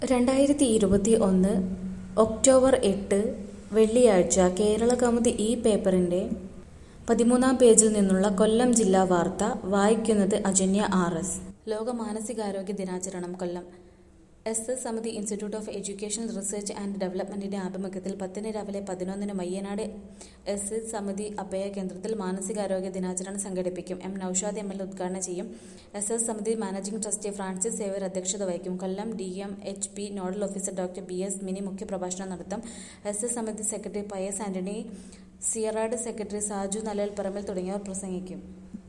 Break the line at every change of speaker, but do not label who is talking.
രണ്ടായിരത്തി ഇരുപത്തി ഒന്ന് ഒക്ടോബർ എട്ട് വെള്ളിയാഴ്ച കേരള കൗമുദി ഈ പേപ്പറിന്റെ പതിമൂന്നാം പേജിൽ നിന്നുള്ള കൊല്ലം ജില്ലാ വാർത്ത വായിക്കുന്നത് അജന്യ ആർ എസ് ലോക മാനസികാരോഗ്യ ദിനാചരണം കൊല്ലം എസ് എസ് സമിതി institute of education research and ഡെവലപ്മെന്റിന്റെ ആഭിമുഖ്യത്തിൽ പത്തിന് രാവിലെ പതിനൊന്നിന് മയ്യനാട് എസ് എസ് സമിതി അഭയ കേന്ദ്രത്തിൽ മാനസികാരോഗ്യ ദിനാചരണം സംഘടിപ്പിക്കും എം നൌഷാദ് എം എൽ ഉദ്ഘാടനം ചെയ്യും എസ് എസ് സമിതി മാനേജിംഗ് ട്രസ്റ്റി ഫ്രാൻസിസ് സേവർ അധ്യക്ഷത വഹിക്കും Kollam D M H P nodal officer doctor B S Mini മുഖ്യപ്രഭാഷണം നടത്തും എസ് എസ് സമിതി സെക്രട്ടറി പയസ് ആന്റണി സിയറാഡ് സെക്രട്ടറി സാജു നലൽ പറമ്പിൽ തുടങ്ങിയവർ പ്രസംഗിക്കും